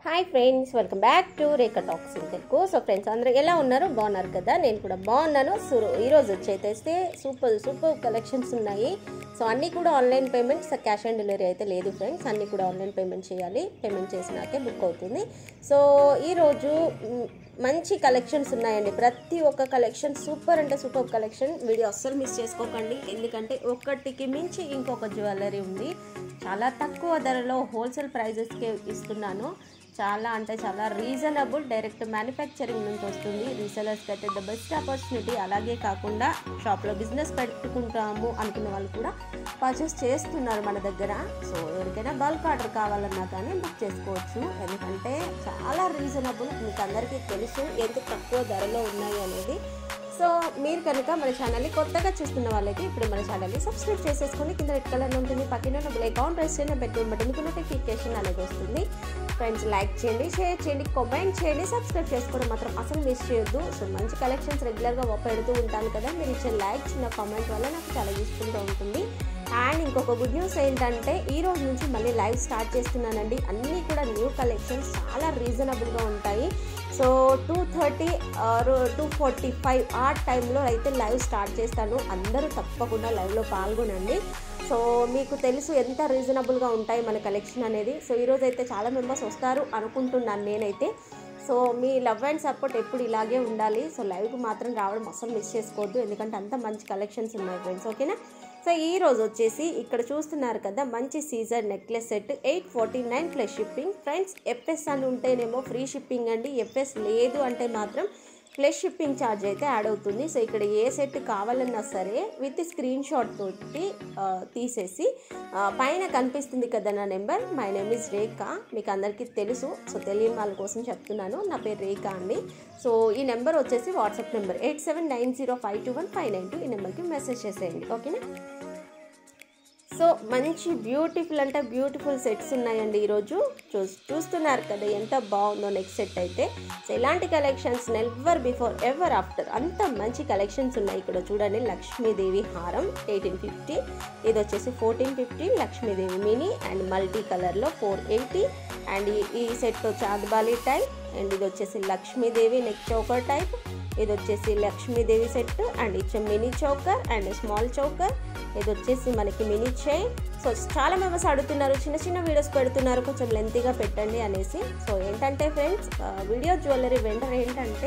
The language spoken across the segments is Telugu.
hi friends welcome back to Rekha talks in Telugu so friends అందరూ ఎలా ఉన్నారు బాగున్నారు కదా నేను కూడా బాగున్నాను సో ఈరోజు వచ్చేస్తే సూపర్ సూపర్ కలెక్షన్స్ ఉన్నాయి సో అన్నీ కూడా online payments cash on delivery అయితే లేదు ఫ్రెండ్స్ అన్నీ కూడా ఆన్లైన్ పేమెంట్ చేయాలి పేమెంట్ చేసినాకే బుక్ అవుతుంది సో ఈరోజు మ్, మంచి కలెక్షన్స్ ఉన్నాయండి ప్రతి ఒక్క కలెక్షన్ సూపర్ అంటే సూపర్ కలెక్షన్ వీడియో అస్సలు మిస్ చేసుకోకండి ఎందుకంటే ఒకటికి మించి ఇంకొక జ్యువెలరీ ఉంది చాలా తక్కువ ధరలో హోల్సేల్ ప్రైజెస్కే ఇస్తున్నాను చాలా అంటే చాలా రీజనబుల్ డైరెక్ట్ మ్యానుఫ్యాక్చరింగ్ నుంచి వస్తుంది రీసెలర్స్కి అయితే ద బెస్ట్ ఆపర్చునిటీ అలాగే కాకుండా షాప్లో బిజినెస్ పెట్టుకుంటాము అనుకున్న వాళ్ళు కూడా పర్చేస్ చేస్తున్నారు మన దగ్గర సో ఎవరికైనా బల్క్ ఆర్డర్ కావాలన్నా కానీ బుక్ చేసుకోవచ్చు ఎందుకంటే చాలా రీజనబుల్ మీకు అందరికీ తెలుసు ఎంత తక్కువ ధరలో ఉన్నాయి అనేది సో మీరు కనుక మన ఛానల్ని కొత్తగా చూస్తున్న వాళ్ళకి ఇప్పుడు మన ఛానల్ని సబ్స్క్రైబ్ చేసేసుకొని కింద రెడ్ కలర్ ఉంటుంది పక్కన బెల్ అకౌంట్ ప్రెస్ చేయండి బెట్టిన బటన్కి నోటిఫికేషన్ అనేది వస్తుంది ఫ్రెండ్స్ లైక్ చేయండి షేర్ చేయండి కామెంట్ చేయండి సబ్స్క్రైబ్ చేసుకోవడం మాత్రం అసలు మిస్ చేయొద్దు సో మంచి కలెక్షన్స్ రెగ్యులర్గా పెడుతూ ఉంటాను కదా మీరు ఇచ్చే లైక్ చిన్న కామెంట్ వల్ల నాకు చాలా యూస్ఫుల్గా ఉంటుంది అండ్ ఇంకొక గుడ్ న్యూస్ ఏంటంటే ఈ రోజు నుంచి మళ్ళీ లైవ్ స్టార్ట్ చేస్తున్నానండి అన్నీ కూడా న్యూ కలెక్షన్స్ చాలా రీజనబుల్గా ఉంటాయి so two thirty or two forty five ఆ టైంలో అయితే లైవ్ స్టార్ట్ చేస్తాను అందరూ తప్పకుండా లైవ్లో పాల్గొనండి సో మీకు తెలుసు ఎంత రీజనబుల్గా ఉంటాయి మన కలెక్షన్ అనేది సో ఈరోజు అయితే చాలా మెంబర్స్ వస్తారు అనుకుంటున్నాను నేనైతే సో మీ లవ్ అండ్ సపోర్ట్ ఎప్పుడు ఇలాగే ఉండాలి సో లైవ్కి మాత్రం రావడం అసలు మిస్ చేసుకోవద్దు ఎందుకంటే అంత మంచి కలెక్షన్స్ ఉన్నాయి ఫ్రెండ్స్ ఓకేనా సో ఈ రోజు వచ్చేసి ఇక్కడ చూస్తున్నారు కదా మంచి సీజర్ necklace set eight forty nine plus shipping friends FS అని ఉంటేనేమో ఫ్రీ షిప్పింగ్ అండి ఎఫ్ఎస్ లేదు అంటే మాత్రం ప్లస్ షిప్పింగ్ ఛార్జ్ అయితే యాడ్ అవుతుంది సో ఇక్కడ ఏ సెట్ కావాలన్నా సరే విత్ స్క్రీన్ షాట్ తోటి ఆ, తీసేసి ఆ, పైన కనిపిస్తుంది కదా నా number my name is Rekha మీకు అందరికీ తెలుసు సో తెలియని వాళ్ళ కోసం చెప్తున్నాను నా పేరు రేఖ అండి సో ఈ నెంబర్ వచ్చేసి WhatsApp number eight seven nine zero five two one five nine two ఈ నెంబర్కి మెసేజ్ చేసేయండి ఓకేనా సో మంచి బ్యూటిఫుల్ అంటే బ్యూటిఫుల్ సెట్స్ ఉన్నాయండి ఈరోజు చూ చూస్తున్నారు కదా ఎంత బాగుందో నెక్స్ట్ సెట్ అయితే సో ఇలాంటి collections never before ever after అంత మంచి కలెక్షన్స్ ఉన్నాయి ఇక్కడ చూడండి లక్ష్మీదేవి హారం ఎయిటీన్ ఫిఫ్టీ ఇది వచ్చేసి fourteen fifty Lakshmi Devi mini and multi కలర్లో ఫోర్ ఎయిటీ అండ్ ఈ- ఈ సెట్ చాందబాలి టైప్ అండ్ ఇది వచ్చేసి లక్ష్మీదేవి నెక్ చౌకర్ టైప్ ఇది వచ్చేసి లక్ష్మీదేవి సెట్ అండ్ ఇచ్చే mini choker and small choker ఇది వచ్చేసి మనకి మినీ చైన్ సో చాలా మెంబర్స్ అడుగుతున్నారు చిన్న చిన్న వీడియోస్ పెడుతున్నారు కొంచెం లెంతీగా పెట్టండి అనేసి సో ఏంటంటే ఫ్రెండ్స్ వీడియో జ్యువెలరీ వెండర్ ఏంటంటే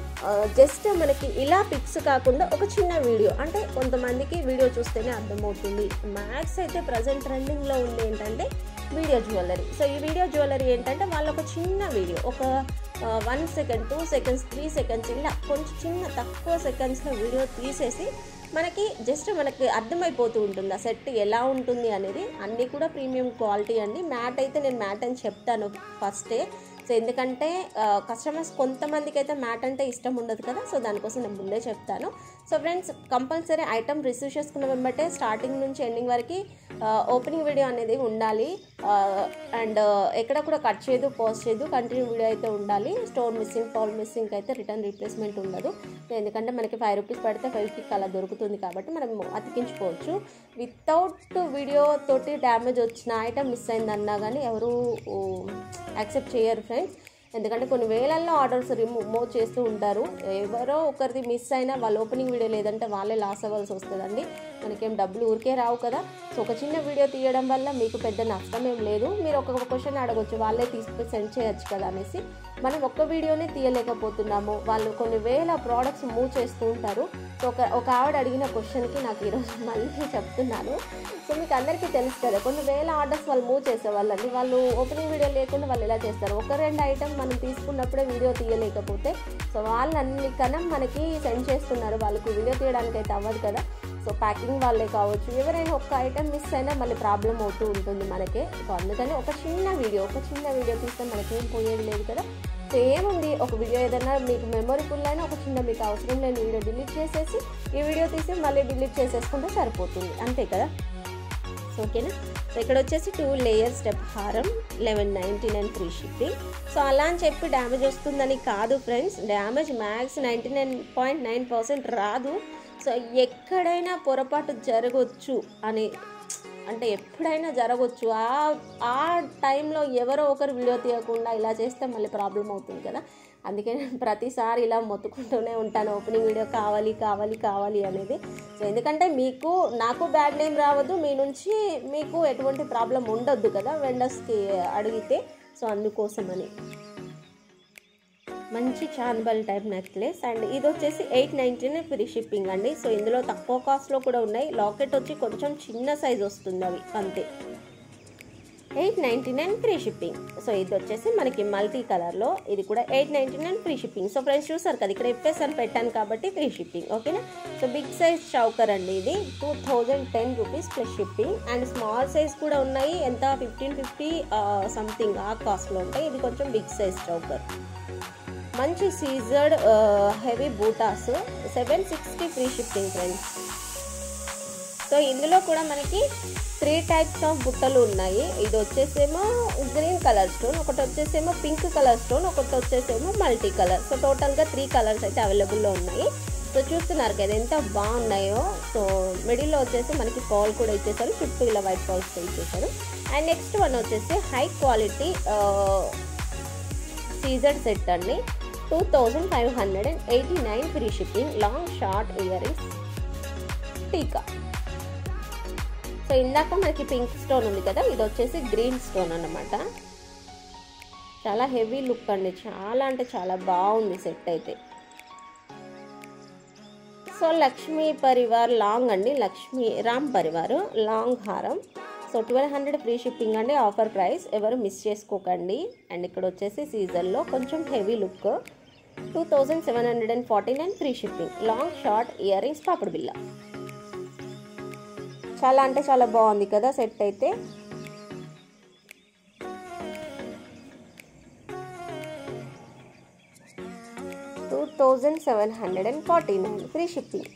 జస్ట్ మనకి ఇలా పిక్స్ కాకుండా ఒక చిన్న వీడియో అంటే కొంతమందికి వీడియో చూస్తేనే అర్థమవుతుంది మ్యాథ్స్ అయితే ప్రజెంట్ ట్రెండింగ్లో ఉంది ఏంటంటే వీడియో జ్యువెలరీ సో ఈ వీడియో జ్యువెలరీ ఏంటంటే వాళ్ళు ఒక చిన్న వీడియో ఒక one second two seconds three seconds ఇలా కొంచెం చిన్న తక్కువ సెకండ్స్లో వీడియో తీసేసి మనకి జస్ట్ మనకి అర్థమైపోతూ ఉంటుంది ఆ సెట్ ఎలా ఉంటుంది అనేది అన్నీ కూడా ప్రీమియం క్వాలిటీ అండి మ్యాట్ అయితే నేను మ్యాట్ అని చెప్తాను ఫస్టే సో ఎందుకంటే కస్టమర్స్ కొంతమందికి అయితే మ్యాట్ అంటే ఇష్టం ఉండదు కదా సో దానికోసం నేను ముందే చెప్తాను so friends compulsory item receive చేసుకున్న వెంబటే స్టార్టింగ్ నుంచి ఎండింగ్ వరకు ఓపెనింగ్ వీడియో అనేది ఉండాలి అండ్ ఎక్కడ కూడా కట్ చేయదు పోస్ట్ చేయదు కంటిన్యూ వీడియో అయితే ఉండాలి స్టోర్ మిస్సింగ్ ఫాల్ మిస్సింగ్ అయితే రిటర్న్ రీప్లేస్మెంట్ ఉండదు ఎందుకంటే మనకి ఫైవ్ రూపీస్ పడితే ఫైవ్ కి అలా దొరుకుతుంది కాబట్టి మనం అతికించుకోవచ్చు వితౌట్ వీడియో తోటి డ్యామేజ్ వచ్చిన ఐటమ్ మిస్ అయిందన్నా కానీ ఎవరు యాక్సెప్ట్ చేయరు ఫ్రెండ్స్ ఎందుకంటే కొన్ని వేలల్లో ఆర్డర్స్ రిమూవ్ చేస్తూ ఉంటారు ఎవరో ఒకరిది మిస్ అయినా వాళ్ళ ఓపెనింగ్ వీడియో లేదంటే వాళ్ళే లాస్ అవ్వాల్సి వస్తుందండి మనకేం డబ్బులు ఊరికే రావు కదా సో ఒక చిన్న వీడియో తీయడం వల్ల మీకు పెద్ద నష్టం ఏం లేదు మీరు ఒక క్వశ్చన్ అడగొచ్చు వాళ్ళే తీసుకుని సెండ్ చేయొచ్చు కదా అనేసి మనం ఒక్క వీడియోనే తీయలేకపోతున్నాము వాళ్ళు కొన్ని వేల ప్రోడక్ట్స్ మూవ్ చేస్తూ ఉంటారు సో ఒక ఒక ఆవిడ అడిగిన క్వశ్చన్కి నాకు ఈరోజు మళ్ళీ చెప్తున్నాను సో మీకు అందరికీ తెలుసు కదా కొన్ని వేల ఆర్డర్స్ వాళ్ళు మూవ్ చేసేవాళ్ళండి వాళ్ళు ఓపెనింగ్ వీడియో లేకుండా వాళ్ళు ఎలా చేస్తారు ఒక రెండు ఐటమ్ మనం తీసుకున్నప్పుడే వీడియో తీయలేకపోతే సో వాళ్ళు అన్ని కనం మనకి సెండ్ చేస్తున్నారు వాళ్ళకు వీడియో తీయడానికి అయితే అవ్వదు కదా సో ప్యాకింగ్ వాళ్ళే కావచ్చు ఎవరైనా ఒక్క ఐటమ్ మిస్ అయినా మళ్ళీ ప్రాబ్లం అవుతూ ఉంటుంది మనకే సో అందుకని ఒక చిన్న వీడియో ఒక చిన్న వీడియో తీస్తే మనకేం పోయేది లేదు కదా సో ఏముంది ఒక వీడియో ఏదైనా మీకు మెమొరీ ఫుల్ అయినా ఒక చిన్న మీకు అవసరం లేని వీడియో డిలీట్ చేసేసి ఈ వీడియో తీసి మళ్ళీ డిలీట్ చేసేసుకుంటే సరిపోతుంది అంతే కదా సో ఓకేనా సో ఇక్కడ వచ్చేసి టూ లేయర్ స్టెప్ హారం eleven ninety nine free shipping so అలా అని చెప్పి డ్యామేజ్ వస్తుందని కాదు friends damage max ninety nine point nine percent రాదు సో ఎక్కడైనా పొరపాటు జరగవచ్చు అని అంటే ఎప్పుడైనా జరగవచ్చు ఆ ఆ టైంలో ఎవరో ఒకరు వీడియో తీయకుండా ఇలా చేస్తే మళ్ళీ ప్రాబ్లం అవుతుంది కదా అందుకే నేను ప్రతిసారి ఇలా మొత్తుకుంటూనే ఉంటాను ఓపెనింగ్ వీడియో కావాలి కావాలి కావాలి అనేది సో ఎందుకంటే మీకు నాకు బ్యాడ్ నేమ్ రావద్దు మీ నుంచి మీకు ఎటువంటి ప్రాబ్లం ఉండొద్దు కదా వెండర్స్కి అడిగితే సో అందుకోసమని మంచి చాన్బల్ టైప్ నెక్లెస్ అండ్ ఇది వచ్చేసి ఎయిట్ నైంటీనే ఫ్రీ షిప్పింగ్ అండి సో ఇందులో తక్కువ కాస్ట్లో కూడా ఉన్నాయి లాకెట్ వచ్చి కొంచెం చిన్న సైజ్ వస్తుంది అవి అంతే eight ninety nine free shipping so ఇది వచ్చేసి మనకి మల్టీ కలర్లో ఇది కూడా eight ninety nine free shipping so friends చూసారు కదా ఇక్కడ ఎఫ్ఎస్ అని పెట్టాను కాబట్టి ఫ్రీ షిప్పింగ్ ఓకేనా సో బిగ్ సైజ్ చౌకర్ అండి ఇది two thousand ten rupees plus shipping and small size కూడా ఉన్నాయి ఎంత ఫిఫ్టీన్ ఫిఫ్టీ సంథింగ్ ఆ కాస్ట్లో ఉంటాయి ఇది కొంచెం బిగ్ సైజ్ చౌకర్ మంచి సీజర్డ్ హెవీ బూటాస్ seven sixty free shipping friends so ఇందులో కూడా మనకి త్రీ టైప్స్ ఆఫ్ బుట్టలు ఉన్నాయి ఇది వచ్చేసేమో గ్రీన్ కలర్ స్టోన్ ఒకటి వచ్చేసేమో పింక్ కలర్ స్టోన్ ఒకటి వచ్చేసేమో మల్టీ కలర్ సో టోటల్గా త్రీ కలర్స్ అయితే అవైలబుల్లో ఉన్నాయి సో చూస్తున్నారు కదా ఎంత బాగున్నాయో సో మిడిల్లో వచ్చేసి మనకి పాల్ కూడా ఇచ్చేసారు చుట్టూ ఇలా వైట్ పాల్స్ ఇచ్చేసారు అండ్ నెక్స్ట్ వన్ వచ్చేసి హై క్వాలిటీ సీజర్ సెట్ అండి two thousand five hundred and eighty nine free shipping long short earrings టీకా సో ఇందాక మనకి పింక్ స్టోన్ ఉంది కదా ఇది వచ్చేసి గ్రీన్ స్టోన్ అన్నమాట చాలా హెవీ లుక్ అండి చాలా అంటే చాలా బాగుంది సెట్ అయితే సో లక్ష్మీ పరివార్ లాంగ్ అండి లక్ష్మీ రామ్ పరివార్ లాంగ్ హారం so twelve hundred free shipping అండి ఆఫర్ ప్రైస్ ఎవరు మిస్ చేసుకోకండి అండ్ ఇక్కడ వచ్చేసి సీజన్లో కొంచెం heavy look two thousand seven hundred and forty nine free shipping long short earrings పాపడు బిల్ల చాలా అంటే చాలా బాగుంది కదా సెట్ అయితే two thousand seven hundred and forty nine free shipping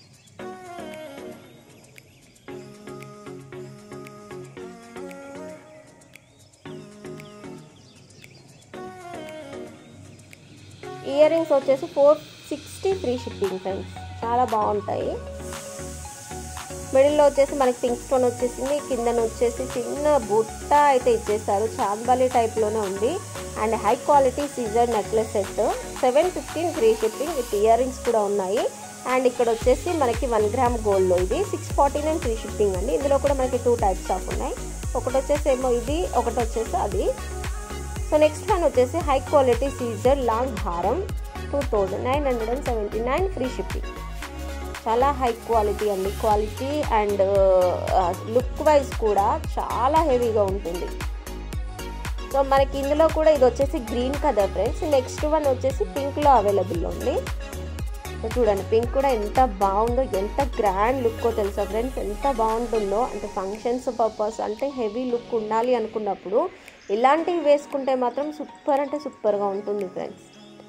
earrings వచ్చేసి four sixty free shipping friends చాలా బాగుంటాయి మిడిల్లో వచ్చేసి మనకి పింక్ స్టోన్ వచ్చేసింది కిందన వచ్చేసి చిన్న బుట్ట అయితే ఇచ్చేసారు చాందబాలి టైప్లోనే ఉంది అండ్ హై క్వాలిటీ సీజర్ necklace set seven fifteen free shipping with earrings కూడా ఉన్నాయి అండ్ ఇక్కడ వచ్చేసి మనకి వన్ గ్రామ్ గోల్డ్లో ఇది six forty nine free shipping అండి ఇందులో కూడా మనకి టూ టైప్స్ ఆఫ్ ఉన్నాయి ఒకటి వచ్చేసి ఏమో ఇది ఒకటి వచ్చేసి అది సో నెక్స్ట్ వన్ వచ్చేసి హై క్వాలిటీ సీజర్ లాంగ్ హారం two thousand nine hundred and seventy nine free shipping చాలా హై క్వాలిటీ అండి క్వాలిటీ అండ్ లుక్ వైజ్ కూడా చాలా హెవీగా ఉంటుంది సో మనకి ఇందులో కూడా ఇది వచ్చేసి గ్రీన్ కదా ఫ్రెండ్స్ నెక్స్ట్ వన్ వచ్చేసి పింక్లో అవైలబుల్ ఉంది సో చూడండి పింక్ కూడా ఎంత బాగుందో ఎంత గ్రాండ్ లుక్కో తెలుసా ఫ్రెండ్స్ ఎంత బాగుంటుందో అంటే ఫంక్షన్స్ పర్పస్ అంటే హెవీ లుక్ ఉండాలి అనుకున్నప్పుడు ఇలాంటివి వేసుకుంటే మాత్రం సూపర్ అంటే సూపర్గా ఉంటుంది ఫ్రెండ్స్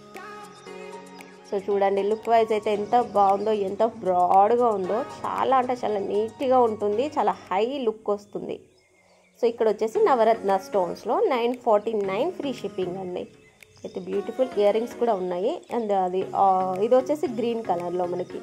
సో చూడండి లుక్ వైజ్ అయితే ఎంత బాగుందో ఎంత బ్రాడ్గా ఉందో చాలా అంటే చాలా నీట్గా ఉంటుంది చాలా హై లుక్ వస్తుంది సో ఇక్కడ వచ్చేసి నవరత్న స్టోన్స్లో nine forty nine free shipping అండి అయితే బ్యూటిఫుల్ ఇయర్ రింగ్స్ కూడా ఉన్నాయి అండ్ అది ఇది వచ్చేసి గ్రీన్ కలర్లో మనకి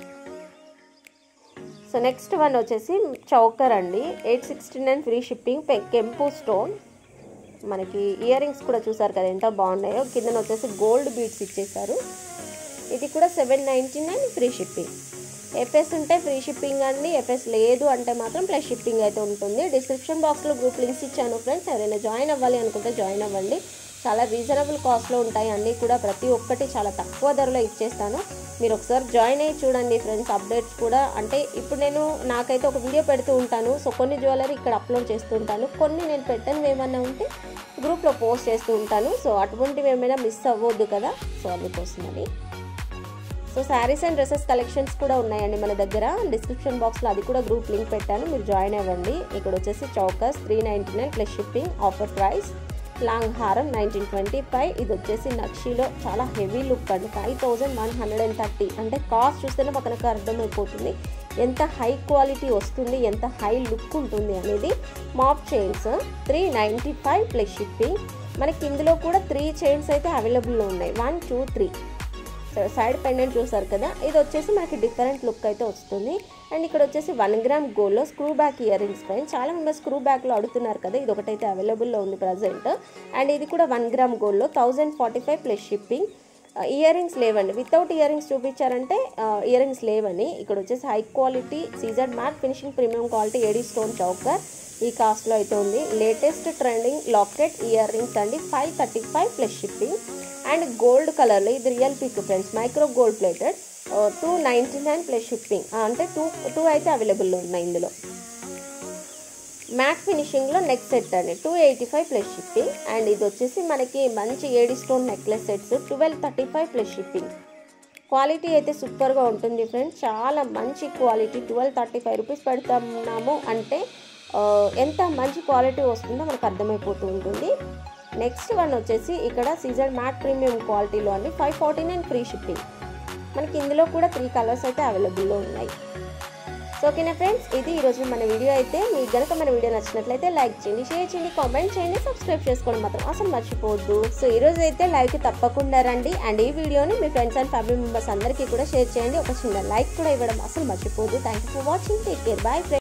సో నెక్స్ట్ వన్ వచ్చేసి చౌకర్ అండి eight sixty nine free shipping కెంపు స్టోన్ మనకి ఇయర్ రింగ్స్ కూడా చూసారు కదా ఎంత బాగున్నాయో కిందన వచ్చేసి గోల్డ్ బీడ్స్ ఇచ్చేసారు ఇది కూడా seven ninety nine free shipping FS ఉంటే ఫ్రీ షిప్పింగ్ అండి ఎఫ్ఎస్ లేదు అంటే మాత్రం ప్లస్ షిప్పింగ్ అయితే ఉంటుంది డిస్క్రిప్షన్ బాక్స్లో గ్రూప్ లింక్స్ ఇచ్చాను ఫ్రెండ్స్ ఎవరైనా జాయిన్ అవ్వాలి అనుకుంటే జాయిన్ అవ్వండి చాలా రీజనబుల్ కాస్ట్లో ఉంటాయి అన్నీ కూడా ప్రతి ఒక్కటి చాలా తక్కువ ధరలో ఇచ్చేస్తాను మీరు ఒకసారి జాయిన్ అయ్యి చూడండి ఫ్రెండ్స్ అప్డేట్స్ కూడా అంటే ఇప్పుడు నేను నాకైతే ఒక వీడియో పెడుతూ ఉంటాను సో కొన్ని జ్యువెలరీ ఇక్కడ అప్లోడ్ చేస్తూ ఉంటాను కొన్ని నేను పెట్టనివి ఏమన్నా ఉంటే గ్రూప్లో పోస్ట్ చేస్తూ ఉంటాను సో అటువంటివి ఏమైనా మిస్ అవ్వద్దు కదా సో అందుకోసమని so saris and dresses collections కూడా ఉన్నాయండి మన దగ్గర డిస్క్రిప్షన్ బాక్స్లో అది కూడా గ్రూప్ లింక్ పెట్టాను మీరు జాయిన్ అవ్వండి ఇక్కడ వచ్చేసి chokers three ninety nine plus shipping offer price long హారం నైన్టీన్ ట్వంటీ ఫైవ్ ఇది వచ్చేసి నక్షిలో చాలా హెవీ లుక్ అండి five thousand one hundred and thirty అంటే కాస్ట్ చూస్తేనే మనకు అర్థమైపోతుంది ఎంత హై క్వాలిటీ వస్తుంది ఎంత హై లుక్ ఉంటుంది అనేది మాప్ chains three ninety five plus shipping మనకి ఇందులో కూడా త్రీ చైన్స్ అయితే అవైలబుల్లో ఉన్నాయి one two three side pendant చూసారు కదా ఇది వచ్చేసి మనకి డిఫరెంట్ లుక్ అయితే వస్తుంది అండ్ ఇక్కడ వచ్చేసి వన్ గ్రామ్ గోల్డ్లో screw back earrings friends చాలా మెంబర్స్ స్క్రూ బ్యాక్లో అడుగుతున్నారు కదా ఇది ఒకటైతే అవైలబుల్లో ఉంది ప్రజెంట్ అండ్ ఇది కూడా వన్ గ్రామ్ గోల్డ్లో thousand forty five plus shipping earrings లేవండి వితౌట్ ఇయర్ రింగ్స్ చూపించారంటే ఇయర్ రింగ్స్ లేవని ఇక్కడ వచ్చేసి హై క్వాలిటీ సీజర్ matte finishing premium quality AD stone choker ఈ కాస్ట్లో అయితే ఉంది latest trending locket earrings అండి five thirty five plus shipping and gold కలర్లో ఇది real pic friends micro gold plated two ninety nine plus shipping అంటే టూ టూ అయితే అవైలబుల్లో ఉన్నాయి ఇందులో మ్యాట్ ఫినిషింగ్లో నెక్ సెట్ అండి two eighty five plus shipping and ఇది వచ్చేసి మనకి మంచి AD stone necklace sets twelve thirty five plus shipping quality అయితే సూపర్గా ఉంటుంది ఫ్రెండ్స్ చాలా మంచి quality twelve thirty five rupees పెడుతున్నాము అంటే ఎంత మంచి క్వాలిటీ వస్తుందో మనకు అర్థమైపోతూ ఉంటుంది నెక్స్ట్ వన్ వచ్చేసి ఇక్కడ సీజన్ మ్యాట్ ప్రీమియం క్వాలిటీలో అండి five forty nine free shipping మనకి ఇందులో కూడా త్రీ కలర్స్ అయితే అవైలబుల్లో ఉన్నాయి సో ఓకేనా ఫ్రెండ్స్ ఇది ఈరోజు మన వీడియో అయితే మీకు కనుక మన వీడియో నచ్చినట్లయితే లైక్ చేయండి షేర్ చేయండి కామెంట్ చేయండి సబ్స్క్రైబ్ చేసుకోవడం మాత్రం అసలు మర్చిపోవద్దు సో ఈరోజు అయితే లైక్ తప్పకుండా రండి అండ్ ఈ వీడియోని మీ ఫ్రెండ్స్ అండ్ ఫ్యామిలీ మెంబర్స్ అందరికీ కూడా షేర్ చేయండి ఒక చిన్న లైక్ కూడా ఇవ్వడం అసలు మర్చిపోవద్దు thank you for watching take care bye friends